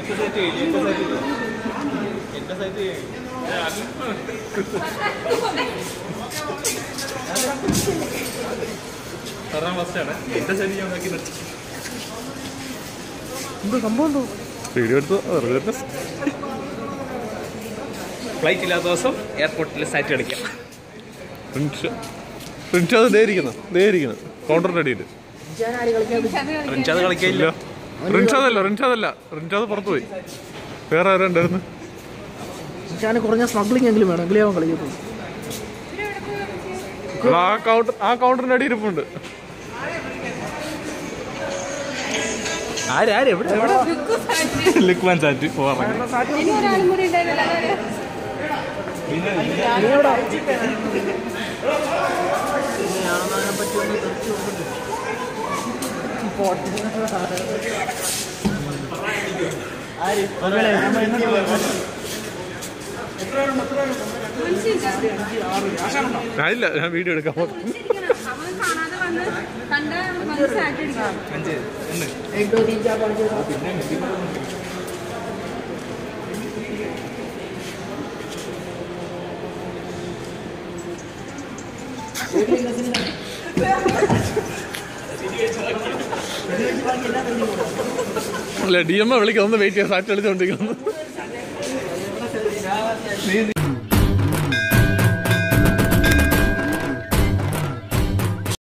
ആറാം ക്ലാസ്സിലാണ് എന്റെ ശരി ഞാൻ ഉണ്ടാക്കി നിർത്തി എന്തോ സംഭവം എന്തോ വീഡിയോ എടുത്തു വെറുതെ ഫ്ലൈറ്റ് ഇല്ലാത്ത ദിവസം എയർപോർട്ടിൽ സൈറ്റ് കളിക്കാം പ്രിൻസ് പ്രിൻസ് അത് ദേ ഇരിക്കുന്നു ദേ ഇരിക്കുന്നു കൗണ്ടറിന്റെ അടിയിൽ റിൻഷാദ് കളിക്കില്ല ഇല്ല റിൻഷാദല്ല റിൻഷാദല്ല റിൻഷാദ് പുറത്തു പോയി വേറെ ആരാ ഉണ്ടായിരുന്നു ഞാൻ കുറഞ്ഞ സ്മഗ്ലിംഗ് എങ്കിലും വേണം എങ്കിലേ അവൻ കളിക്കത്തുള്ളൂ എടാ, ആ കൗണ്ടർ ആ കൗണ്ടറിന്റെ അടി ഇരിപ്പുണ്ട് ആരാര് എവിടെ എവിടെ ലുക്മാൻ സാറ്റ് പോവാ ഇനി ഒരാളും കൂടി ഉണ്ടായിരുന്നല്ലോ അതായത് ഞാനില്ല ഞാൻ വീഡിയോ എടുക്കാൻ പോകും അവൻ കാണാതെ വന്ന് കണ്ട വന്ന് സാറ്റ് അടിക്കണം അല്ല ഡി എം എ വിളിക്കാം ഒന്ന് വെയിറ്റ് ചെയ്യാം സാറ്റ് കളിച്ചോണ്ടിരിക്കുന്നു